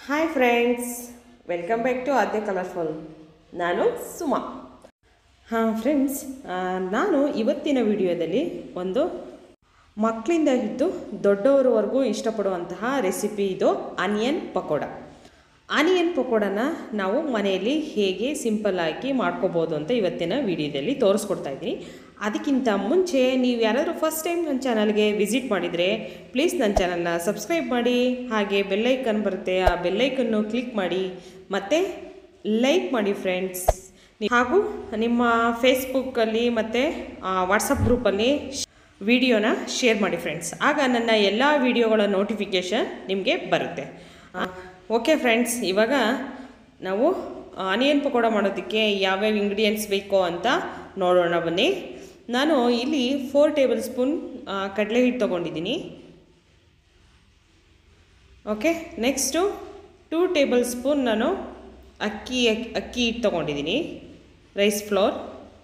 hi friends welcome back to Aadya colourful ನಾನು ಸುಮಾ ಹಾಂ friends ನಾನು ಇವತ್ತಿನ ವಿಡಿಯೋದಲ್ಲಿ ಒಂದು ಮಕ್ಕಳಿಂದ ಹಿಡಿದು ದೊಡ್ಡವರವರೆಗೂ ಇಷ್ಟಪಡುವಂತಹ ರೆಸಿಪಿ ಇದು ಆನಿಯನ್ ಪಕೋಡ ಆನಿಯನ್ ಪಕೋಡನ ನಾವು ಮನೆಯಲ್ಲಿ ಹೇಗೆ ಸಿಂಪಲ್ ಆಗಿ ಮಾಡ್ಕೋಬೋದು ಅಂತ ಇವತ್ತಿನ ವಿಡಿಯೋದಲ್ಲಿ ತೋರಿಸ್ಕೊಡ್ತಾ ಇದ್ದೀನಿ ಅದಕ್ಕಿಂತ ಮುಂಚೆ ನೀವು ಯಾರಾದರೂ ಫಸ್ಟ್ ಟೈಮ್ ನನ್ನ ಚಾನಲ್ಗೆ ವಿಸಿಟ್ ಮಾಡಿದರೆ ಪ್ಲೀಸ್ ನನ್ನ ಚಾನಲ್ನ ಸಬ್ಸ್ಕ್ರೈಬ್ ಮಾಡಿ ಹಾಗೆ ಬೆಲ್ಲೈಕನ್ ಬರುತ್ತೆ ಆ ಬೆಲ್ಲೈಕನ್ನು ಕ್ಲಿಕ್ ಮಾಡಿ ಮತ್ತು ಲೈಕ್ ಮಾಡಿ ಫ್ರೆಂಡ್ಸ್ ಹಾಗೂ ನಿಮ್ಮ ಫೇಸ್ಬುಕ್ಕಲ್ಲಿ ಮತ್ತು ವಾಟ್ಸಪ್ ಗ್ರೂಪಲ್ಲಿ ವಿಡಿಯೋನ ಶೇರ್ ಮಾಡಿ ಫ್ರೆಂಡ್ಸ್ ಆಗ ನನ್ನ ಎಲ್ಲ ವಿಡಿಯೋಗಳ ನೋಟಿಫಿಕೇಷನ್ ನಿಮಗೆ ಬರುತ್ತೆ ಓಕೆ ಫ್ರೆಂಡ್ಸ್ ಇವಾಗ ನಾವು ಆನಿಯನ್ ಪಕೋಡ ಮಾಡೋದಕ್ಕೆ ಯಾವ್ಯಾವ ಇಂಗ್ರೀಡಿಯೆಂಟ್ಸ್ ಬೇಕೋ ಅಂತ ನೋಡೋಣ ಬನ್ನಿ ನಾನು ಇಲ್ಲಿ ಫೋರ್ ಟೇಬಲ್ ಸ್ಪೂನ್ ಕಡಲೆ ಹಿಟ್ಟು ತೊಗೊಂಡಿದ್ದೀನಿ okay next two tablespoon ನಾನು ಅಕ್ಕಿ ಅಕ್ಕಿ ಹಿಟ್ಟು ತೊಗೊಂಡಿದ್ದೀನಿ ರೈಸ್ ಫ್ಲೋರ್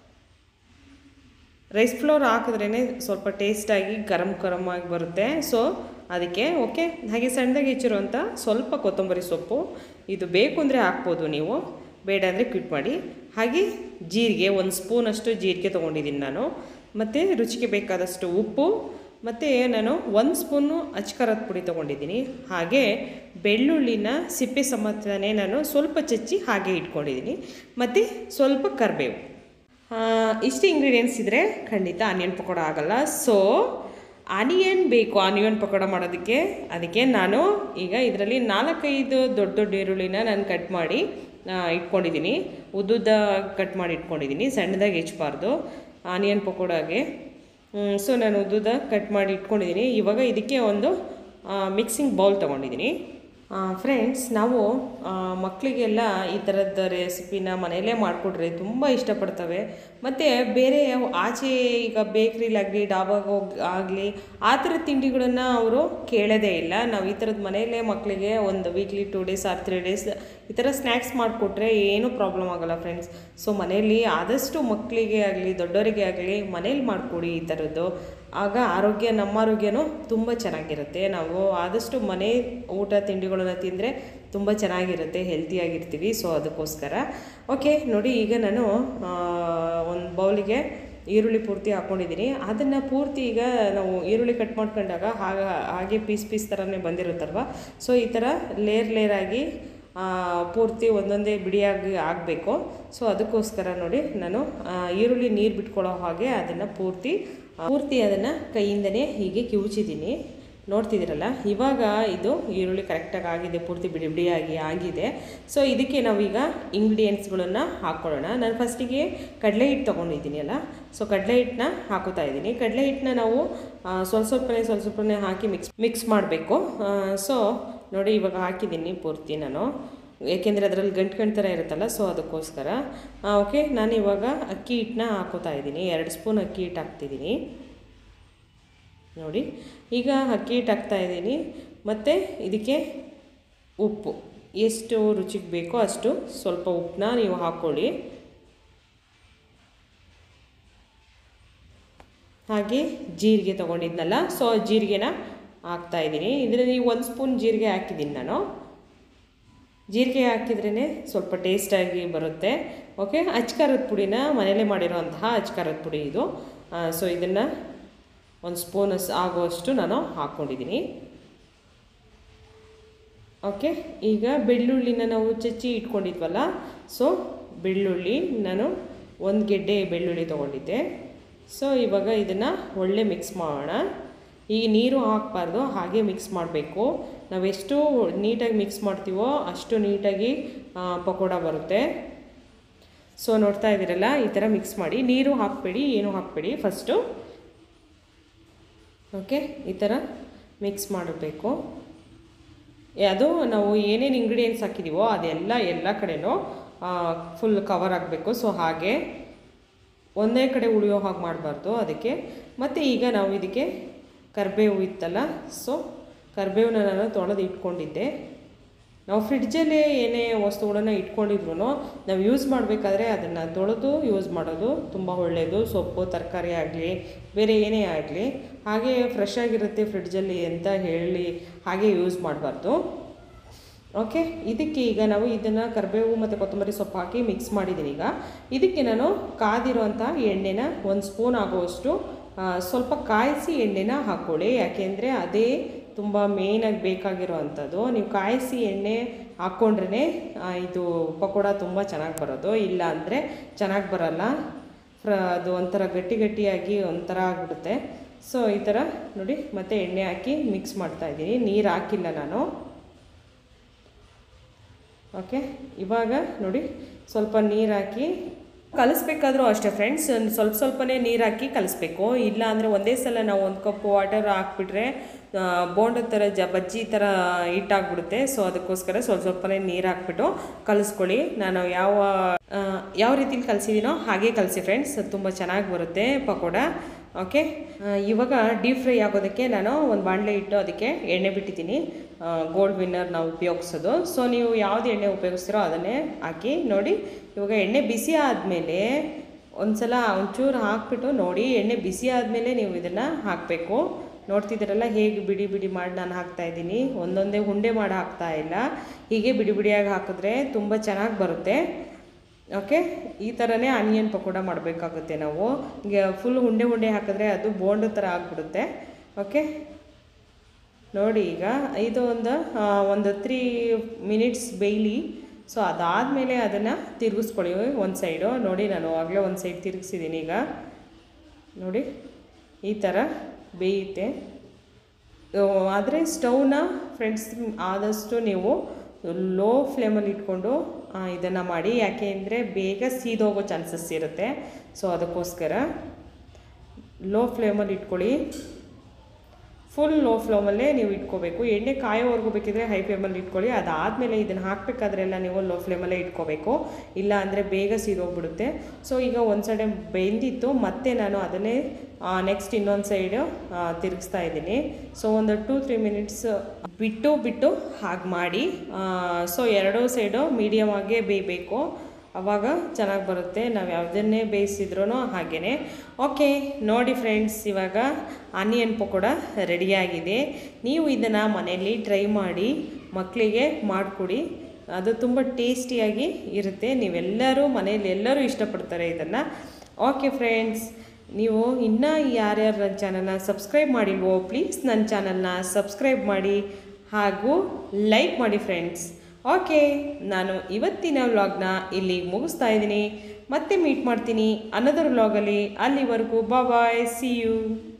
ರೈಸ್ ಫ್ಲೋರ್ ಹಾಕಿದ್ರೇ ಸ್ವಲ್ಪ ಟೇಸ್ಟಾಗಿ ಗರಂ ಗರಮ್ ಆಗಿ ಬರುತ್ತೆ ಸೊ ಅದಕ್ಕೆ ಓಕೆ ಹಾಗೆ ಸಣ್ಣದಾಗಿ ಹೆಚ್ಚಿರುವಂಥ ಸ್ವಲ್ಪ ಕೊತ್ತಂಬರಿ ಸೊಪ್ಪು ಇದು ಬೇಕು ಅಂದರೆ ಹಾಕ್ಬೋದು ನೀವು ಬೇಡ ಅಂದರೆ ಕ್ವಿಟ್ ಮಾಡಿ ಹಾಗೆ ಜೀರಿಗೆ ಒಂದು ಸ್ಪೂನಷ್ಟು ಜೀರಿಗೆ ತೊಗೊಂಡಿದ್ದೀನಿ ನಾನು ಮತ್ತು ರುಚಿಗೆ ಬೇಕಾದಷ್ಟು ಉಪ್ಪು ಮತ್ತು ನಾನು ಒಂದು ಸ್ಪೂನು ಅಚ್ಕರದ ಪುಡಿ ತೊಗೊಂಡಿದ್ದೀನಿ ಹಾಗೆ ಬೆಳ್ಳುಳ್ಳಿನ ಸಿಪ್ಪೆ ಸಮೇತನೇ ನಾನು ಸ್ವಲ್ಪ ಚಚ್ಚಿ ಹಾಗೆ ಇಟ್ಕೊಂಡಿದ್ದೀನಿ ಮತ್ತು ಸ್ವಲ್ಪ ಕರಿಬೇವು ಇಷ್ಟು ಇಂಗ್ರೀಡಿಯೆಂಟ್ಸ್ ಇದ್ದರೆ ಖಂಡಿತ ಆನಿಯನ್ ಪಕೋಡ ಆಗಲ್ಲ ಸೊ ಆನಿಯನ್ ಬೇಕು ಆನಿಯನ್ ಪಕೋಡ ಮಾಡೋದಕ್ಕೆ ಅದಕ್ಕೆ ನಾನು ಈಗ ಇದರಲ್ಲಿ ನಾಲ್ಕೈದು ದೊಡ್ಡ ದೊಡ್ಡ ಈರುಳ್ಳಿನ ನಾನು ಕಟ್ ಮಾಡಿ ಇಟ್ಕೊಂಡಿದ್ದೀನಿ ಉದ್ದುದ್ದ ಕಟ್ ಮಾಡಿ ಇಟ್ಕೊಂಡಿದ್ದೀನಿ ಸಣ್ಣದಾಗಿ ಹೆಚ್ಚಬಾರ್ದು ಆನಿಯನ್ ಪಕೋಡಾಗೆ ಸೊ ನಾನು ಉದ್ದುದ ಕಟ್ ಮಾಡಿ ಇಟ್ಕೊಂಡಿದ್ದೀನಿ ಇವಾಗ ಇದಕ್ಕೆ ಒಂದು ಮಿಕ್ಸಿಂಗ್ ಬೌಲ್ ತೊಗೊಂಡಿದ್ದೀನಿ ಫ್ರೆಂಡ್ಸ್ ನಾವು ಮಕ್ಕಳಿಗೆಲ್ಲ ಈ ಥರದ ರೆಸಿಪಿನ ಮನೆಯಲ್ಲೇ ಮಾಡಿಕೊಟ್ರೆ ತುಂಬ ಇಷ್ಟಪಡ್ತವೆ ಮತ್ತು ಬೇರೆ ಆಚೆ ಈಗ ಬೇಕ್ರಿಲಾಗಲಿ ಡಾಬಾಗ ಹೋಗಿ ಆಗಲಿ ಆ ಥರದ ತಿಂಡಿಗಳನ್ನು ಅವರು ಕೇಳೋದೇ ಇಲ್ಲ ನಾವು ಈ ಥರದ್ದು ಮನೆಯಲ್ಲೇ ಮಕ್ಕಳಿಗೆ ಒಂದು weekly two days or three days ಈ ಥರ ಸ್ನ್ಯಾಕ್ಸ್ ಮಾಡಿಕೊಟ್ರೆ ಏನೂ ಪ್ರಾಬ್ಲಮ್ ಆಗೋಲ್ಲ ಫ್ರೆಂಡ್ಸ್ ಸೊ ಮನೆಯಲ್ಲಿ ಆದಷ್ಟು ಮಕ್ಕಳಿಗೆ ಆಗಲಿ ದೊಡ್ಡವರಿಗೆ ಆಗಲಿ ಮನೇಲಿ ಮಾಡಿಕೊಡಿ ಈ ಥರದ್ದು ಆಗ ಆರೋಗ್ಯ ನಮ್ಮ ಆರೋಗ್ಯನೂ ತುಂಬ ಚೆನ್ನಾಗಿರುತ್ತೆ ನಾವು ಆದಷ್ಟು ಮನೆ ಊಟ ತಿಂಡಿಗಳನ್ನ ತಿಂದರೆ ತುಂಬ ಚೆನ್ನಾಗಿರುತ್ತೆ ಹೆಲ್ತಿಯಾಗಿರ್ತೀವಿ ಸೊ ಅದಕ್ಕೋಸ್ಕರ ಓಕೆ ನೋಡಿ ಈಗ ನಾನು ಒಂದು ಬೌಲಿಗೆ ಈರುಳ್ಳಿ ಪೂರ್ತಿ ಹಾಕ್ಕೊಂಡಿದ್ದೀನಿ ಅದನ್ನು ಪೂರ್ತಿ ಈಗ ನಾವು ಈರುಳ್ಳಿ ಕಟ್ ಮಾಡ್ಕೊಂಡಾಗ ಹಾಗ ಹಾಗೆ ಪೀಸ್ ಪೀಸ್ ಥರನೇ ಬಂದಿರುತ್ತಲ್ವ ಸೊ ಈ ಥರ ಲೇರ್ ಲೇರಾಗಿ ಪೂರ್ತಿ ಒಂದೊಂದೇ ಬಿಡಿಯಾಗಿ ಆಗಬೇಕು ಸೊ ಅದಕ್ಕೋಸ್ಕರ ನೋಡಿ ನಾನು ಈರುಳ್ಳಿ ನೀರು ಬಿಟ್ಕೊಳ್ಳೋ ಹಾಗೆ ಅದನ್ನು ಪೂರ್ತಿ ಪೂರ್ತಿ ಅದನ್ನು ಕೈಯಿಂದನೇ ಹೀಗೆ ಕಿವುಚಿದ್ದೀನಿ ನೋಡ್ತಿದ್ದೀರಲ್ಲ ಇವಾಗ ಇದು ಈರುಳ್ಳಿ ಕರೆಕ್ಟಾಗಿ ಆಗಿದೆ ಪೂರ್ತಿ ಬಿಡಿ ಬಿಡಿಯಾಗಿ ಆಗಿದೆ ಸೊ ಇದಕ್ಕೆ ನಾವೀಗ ಇಂಗ್ರೀಡಿಯೆಂಟ್ಸ್ಗಳನ್ನು ಹಾಕ್ಕೊಳ್ಳೋಣ ನಾನು ಫಸ್ಟಿಗೆ ಕಡಲೆ ಹಿಟ್ಟು ತೊಗೊಂಡಿದ್ದೀನಿ ಅಲ್ಲ ಸೊ ಕಡಲೆ ಹಿಟ್ಟನ್ನ ಹಾಕೋತಾ ಇದ್ದೀನಿ ಕಡಲೆ ಹಿಟ್ಟನ್ನ ನಾವು ಸ್ವಲ್ಪ ಸ್ವಲ್ಪನೇ ಸ್ವಲ್ಪ ಸ್ವಲ್ಪನೇ ಹಾಕಿ ಮಿಕ್ಸ್ ಮಿಕ್ಸ್ ಮಾಡಬೇಕು ಸೊ ನೋಡಿ ಇವಾಗ ಹಾಕಿದ್ದೀನಿ ಪೂರ್ತಿ ನಾನು ಏಕೆಂದರೆ ಅದರಲ್ಲಿ ಗಂಟು ಗಂಟು ಥರ ಇರುತ್ತಲ್ಲ ಸೊ ಅದಕ್ಕೋಸ್ಕರ ಓಕೆ ನಾನು ಇವಾಗ ಅಕ್ಕಿ ಹಿಟ್ಟನ್ನ ಹಾಕೋತಾ ಇದ್ದೀನಿ ಎರಡು ಸ್ಪೂನ್ ಅಕ್ಕಿ ಹಿಟ್ಟು ಹಾಕ್ತಿದ್ದೀನಿ ನೋಡಿ ಈಗ ಅಕ್ಕಿ ಹಿಟ್ಟು ಹಾಕ್ತಾಯಿದ್ದೀನಿ ಮತ್ತು ಇದಕ್ಕೆ ಉಪ್ಪು ಎಷ್ಟು ರುಚಿಗೆ ಬೇಕೋ ಅಷ್ಟು ಸ್ವಲ್ಪ ಉಪ್ಪನ್ನ ನೀವು ಹಾಕ್ಕೊಳ್ಳಿ ಹಾಗೆ ಜೀರಿಗೆ ತೊಗೊಂಡಿದ್ನಲ್ಲ ಸೊ ಜೀರಿಗೆನ ಹಾಕ್ತಾಯಿದ್ದೀನಿ ಇದರಲ್ಲಿ ಒಂದು ಸ್ಪೂನ್ ಜೀರಿಗೆ ಹಾಕಿದ್ದೀನಿ ನಾನು ಜೀರಿಗೆ ಹಾಕಿದ್ರೇ ಸ್ವಲ್ಪ ಟೇಸ್ಟಾಗಿ ಬರುತ್ತೆ ಓಕೆ ಅಚ್ಕಾರದ ಪುಡಿನ ಮನೇಲೇ ಮಾಡಿರೋಂತಹ ಅಚ್ಕಾರದ ಪುಡಿ ಇದು ಸೊ ಇದನ್ನು ಒಂದು ಸ್ಪೂನ್ ಆಗುವಷ್ಟು ನಾನು ಹಾಕ್ಕೊಂಡಿದ್ದೀನಿ ಓಕೆ ಈಗ ಬೆಳ್ಳುಳ್ಳಿನ ನಾವು ಚಚ್ಚಿ ಇಟ್ಕೊಂಡಿದ್ವಲ್ಲ ಸೊ ಬೆಳ್ಳುಳ್ಳಿ ನಾನು ಒಂದು ಗೆಡ್ಡೆ ಬೆಳ್ಳುಳ್ಳಿ ತೊಗೊಂಡಿದ್ದೆ ಸೊ ಇವಾಗ ಇದನ್ನು ಒಳ್ಳೆ ಮಿಕ್ಸ್ ಮಾಡೋಣ ಈಗ ನೀರು ಹಾಕಬಾರ್ದು ಹಾಗೆ ಮಿಕ್ಸ್ ಮಾಡಬೇಕು ನಾವೆಷ್ಟು ನೀಟಾಗಿ ಮಿಕ್ಸ್ ಮಾಡ್ತೀವೋ ಅಷ್ಟು ನೀಟಾಗಿ ಪಕೋಡ ಬರುತ್ತೆ ಸೊ ನೋಡ್ತಾ ಇದ್ದೀರಲ್ಲ ಈ ಥರ ಮಿಕ್ಸ್ ಮಾಡಿ ನೀರು ಹಾಕಬೇಡಿ ಏನೂ ಹಾಕಬೇಡಿ ಫಸ್ಟು ಓಕೆ ಈ ಥರ ಮಿಕ್ಸ್ ಮಾಡಬೇಕು ಅದು ನಾವು ಏನೇನು ಇಂಗ್ರೀಡಿಯೆಂಟ್ಸ್ ಹಾಕಿದ್ದೀವೋ ಅದೆಲ್ಲ ಎಲ್ಲ ಕಡೆನೂ ಫುಲ್ ಕವರ್ ಆಗಬೇಕು ಸೊ ಹಾಗೆ ಒಂದೇ ಕಡೆ ಉಳಿಯೋ ಹಾಗೆ ಮಾಡಬಾರ್ದು ಅದಕ್ಕೆ ಮತ್ತು ಈಗ ನಾವು ಇದಕ್ಕೆ ಕರಿಬೇವು ಇತ್ತಲ್ಲ ಸೊ ಕರಿಬೇವನ್ನ ನಾನು ತೊಳೆದು ಇಟ್ಕೊಂಡಿದ್ದೆ ನಾವು ಫ್ರಿಡ್ಜಲ್ಲಿ ಏನೇ ವಸ್ತುಗಳನ್ನು ಇಟ್ಕೊಂಡಿದ್ರು ನಾವು ಯೂಸ್ ಮಾಡಬೇಕಾದ್ರೆ ಅದನ್ನು ತೊಳೆದು ಯೂಸ್ ಮಾಡೋದು ತುಂಬ ಒಳ್ಳೆಯದು ಸೊಪ್ಪು ತರಕಾರಿ ಆಗಲಿ ಬೇರೆ ಏನೇ ಆಗಲಿ ಹಾಗೆ ಫ್ರೆಶ್ ಆಗಿರುತ್ತೆ ಫ್ರಿಡ್ಜಲ್ಲಿ ಅಂತ ಹೇಳಿ ಹಾಗೆ ಯೂಸ್ ಮಾಡಬಾರ್ದು ಓಕೆ ಇದಕ್ಕೆ ಈಗ ನಾವು ಇದನ್ನು ಕರಿಬೇವು ಮತ್ತು ಕೊತ್ತಂಬರಿ ಸೊಪ್ಪು ಹಾಕಿ ಮಿಕ್ಸ್ ಮಾಡಿದ್ದೀನಿ ಈಗ ಇದಕ್ಕೆ ನಾನು ಕಾದಿರೋಂಥ ಎಣ್ಣೆನ ಒಂದು ಸ್ಪೂನ್ ಆಗುವಷ್ಟು ಆ, ಸ್ವಲ್ಪ ಕಾಯಿಸಿ ಎಣ್ಣೆನ ಹಾಕ್ಕೊಳ್ಳಿ ಯಾಕೆಂದರೆ ಅದೇ ತುಂಬ ಮೇಯ್ನಾಗಿ ಬೇಕಾಗಿರೋ ಅಂಥದ್ದು ನೀವು ಕಾಯಿಸಿ ಎಣ್ಣೆ ಹಾಕ್ಕೊಂಡ್ರೆ ಇದು ಪಕೋಡ ತುಂಬ ಚೆನ್ನಾಗಿ ಬರೋದು ಇಲ್ಲ ಅಂದರೆ ಚೆನ್ನಾಗಿ ಬರಲ್ಲ ಫ್ರ ಅದು ಒಂಥರ ಗಟ್ಟಿ ಗಟ್ಟಿಯಾಗಿ ಒಂಥರ ಆಗಿಬಿಡುತ್ತೆ ಸೊ ಈ ಥರ ನೋಡಿ ಮತ್ತೆ ಎಣ್ಣೆ ಹಾಕಿ ಮಿಕ್ಸ್ ಮಾಡ್ತಾಯಿದ್ದೀನಿ ನೀರು ಹಾಕಿಲ್ಲ ನಾನು ಓಕೆ ಇವಾಗ ನೋಡಿ ಸ್ವಲ್ಪ ನೀರು ಹಾಕಿ ಕಲಿಸ್ಬೇಕಾದ್ರೂ ಅಷ್ಟೇ ಫ್ರೆಂಡ್ಸ್ ಸ್ವಲ್ಪ ಸ್ವಲ್ಪನೇ ನೀರು ಹಾಕಿ ಕಲಿಸ್ಬೇಕು ಇಲ್ಲ ಅಂದರೆ ಒಂದೇ ಸಲ ನಾವು ಒಂದು ಕಪ್ ವಾಟರ್ ಹಾಕ್ಬಿಟ್ರೆ ಆ, ಬೋಂಡದ ಥರ ಜ ಬಜ್ಜಿ ಥರ ಹಿಟ್ಟಾಗ್ಬಿಡುತ್ತೆ ಸೊ ಅದಕ್ಕೋಸ್ಕರ ಸ್ವಲ್ಪ ಸ್ವಲ್ಪನೇ ನೀರು ಹಾಕ್ಬಿಟ್ಟು ಕಲಿಸ್ಕೊಳ್ಳಿ ನಾನು ಯಾವ ಆ, ಯಾವ ರೀತಿಲಿ ಕಲಿಸಿದ್ದೀನೋ ಹಾಗೆ ಕಲಿಸಿ ಫ್ರೆಂಡ್ಸ್ ತುಂಬ ಚೆನ್ನಾಗಿ ಬರುತ್ತೆ ಪಕೋಡ ಓಕೆ ಆ, ಇವಾಗ ಡೀಪ್ ಫ್ರೈ ಆಗೋದಕ್ಕೆ ನಾನು ಒಂದು ಬಾಣಲೆ ಇಟ್ಟು ಅದಕ್ಕೆ ಎಣ್ಣೆ ಬಿಟ್ಟಿದ್ದೀನಿ ಗೋಲ್ಡ್ ವಿನ್ನರ್ ನಾವು ಉಪಯೋಗಿಸೋದು ಸೊ ನೀವು ಯಾವ್ದು ಎಣ್ಣೆ ಉಪಯೋಗಿಸ್ತೀರೋ ಅದನ್ನೇ ಹಾಕಿ ನೋಡಿ ಇವಾಗ ಎಣ್ಣೆ ಬಿಸಿ ಆದಮೇಲೆ ಒಂದ್ಸಲ ಒಂಚೂರು ಹಾಕ್ಬಿಟ್ಟು ನೋಡಿ ಎಣ್ಣೆ ಬಿಸಿ ಆದಮೇಲೆ ನೀವು ಇದನ್ನು ಹಾಕಬೇಕು ನೋಡ್ತಿದ್ದೀರಲ್ಲ ಹೇಗೆ ಬಿಡಿ ಬಿಡಿ ಮಾಡಿ ನಾನು ಹಾಕ್ತಾ ಇದ್ದೀನಿ ಒಂದೊಂದೇ ಉಂಡೆ ಮಾಡಿ ಹಾಕ್ತಾ ಇಲ್ಲ ಹೀಗೆ ಬಿಡಿ ಬಿಡಿಯಾಗಿ ಹಾಕಿದ್ರೆ ತುಂಬ ಚೆನ್ನಾಗಿ ಬರುತ್ತೆ ಓಕೆ ಈ ಥರನೇ ಆನಿಯನ್ ಪಕೋಡ ಮಾಡಬೇಕಾಗುತ್ತೆ ನಾವು ಫುಲ್ ಉಂಡೆ ಉಂಡೆ ಹಾಕಿದ್ರೆ ಅದು ಬೋಂಡ್ ಥರ ಆಗಿಬಿಡುತ್ತೆ ಓಕೆ ನೋಡಿ ಈಗ ಇದು ಒಂದು ಆ, ಒಂದು ತ್ರೀ ಮಿನಿಟ್ಸ್ ಬೇಯಲಿ ಸೊ ಅದಾದಮೇಲೆ ಅದನ್ನು ತಿರುಗಿಸ್ಕೊಳ್ಳಿ ಒಂದು ಸೈಡು ನೋಡಿ ನಾನು ಆಗಲೇ ಒಂದು ಸೈಡ್ ತಿರುಗಿಸಿದ್ದೀನಿ ಈಗ ನೋಡಿ ಈ ಥರ ಬೇಯುತ್ತೆ ಆದರೆ ಸ್ಟವ್ನ ಫ್ರೆಂಡ್ಸ್ ಆದಷ್ಟು ನೀವು ಲೋ ಫ್ಲೇಮಲ್ಲಿ ಇಟ್ಕೊಂಡು ಇದನ್ನು ಮಾಡಿ ಯಾಕೆ ಅಂದರೆ ಬೇಗ ಸೀದೋಗೋ ಚಾನ್ಸಸ್ ಇರುತ್ತೆ ಸೊ ಅದಕ್ಕೋಸ್ಕರ ಲೋ ಫ್ಲೇಮಲ್ಲಿ ಇಟ್ಕೊಳ್ಳಿ ಫುಲ್ ಲೋ ಫ್ಲೇಮಲ್ಲೇ ನೀವು ಇಟ್ಕೋಬೇಕು ಎಣ್ಣೆ ಕಾಯೋವರೆಗೂ ಬೇಕಿದ್ರೆ ಹೈ ಫ್ಲೇಮಲ್ಲಿ ಇಟ್ಕೊಳ್ಳಿ ಅದಾದಮೇಲೆ ಇದನ್ನು ಹಾಕಬೇಕಾದ್ರೆಲ್ಲ ನೀವು ಲೋ ಫ್ಲೇಮಲ್ಲೇ ಇಟ್ಕೋಬೇಕು ಇಲ್ಲ ಅಂದರೆ ಬೇಗ ಸೀದೋಗ್ಬಿಡುತ್ತೆ ಸೊ ಈಗ ಒಂದು ಸೈಡೆ ಬೆಂದಿತ್ತು ಮತ್ತೆ ನಾನು ಅದನ್ನೇ ನೆಕ್ಸ್ಟ್ ಇನ್ನೊಂದು ಸೈಡು ತಿರುಗಿಸ್ತಾ ಇದ್ದೀನಿ ಸೊ ಒಂದು ಟೂ ತ್ರೀ ಮಿನಿಟ್ಸ್ ಬಿಟ್ಟು ಬಿಟ್ಟು ಹಾಗೆ ಮಾಡಿ ಸೊ ಎರಡೂ ಸೈಡು ಮೀಡಿಯಮ್ ಆಗೇ ಬೇಯಬೇಕು ಆವಾಗ ಚೆನ್ನಾಗಿ ಬರುತ್ತೆ ನಾವು ಯಾವುದನ್ನೇ ಬೇಯಿಸಿದ್ರೂ ಹಾಗೇ ಓಕೆ ನೋಡಿ ಫ್ರೆಂಡ್ಸ್ ಇವಾಗ ಆನಿಯನ್ ಪಕೋಡ ರೆಡಿಯಾಗಿದೆ ನೀವು ಇದನ್ನು ಮನೆಯಲ್ಲಿ ಟ್ರೈ ಮಾಡಿ ಮಕ್ಕಳಿಗೆ ಮಾಡಿಕೊಡಿ ಅದು ತುಂಬ ಟೇಸ್ಟಿಯಾಗಿ ಇರುತ್ತೆ ನೀವೆಲ್ಲರೂ ಮನೆಯಲ್ಲಿ ಎಲ್ಲರೂ ಇಷ್ಟಪಡ್ತಾರೆ ಇದನ್ನು ಓಕೆ ಫ್ರೆಂಡ್ಸ್ ನೀವು ಇನ್ನೂ ಯಾರ್ಯಾರು ನನ್ನ ಚಾನಲ್ನ ಸಬ್ಸ್ಕ್ರೈಬ್ ಮಾಡಿಲ್ವೋ ಪ್ಲೀಸ್ ನನ್ನ ಚಾನಲ್ನ ಸಬ್ಸ್ಕ್ರೈಬ್ ಮಾಡಿ ಹಾಗೂ ಲೈಕ್ ಮಾಡಿ ಫ್ರೆಂಡ್ಸ್ ಓಕೆ ನಾನು ಇವತ್ತಿನ ವ್ಲಾಗ್ನ ಇಲ್ಲಿ ಮುಗಿಸ್ತಾ ಇದ್ದೀನಿ ಮತ್ತೆ ಮೀಟ್ ಮಾಡ್ತೀನಿ ಅನ್ನದರ್ ವ್ಲಾಗಲ್ಲಿ ಅಲ್ಲಿವರೆಗೂ ಬಾಯ್ ಸಿ ಯು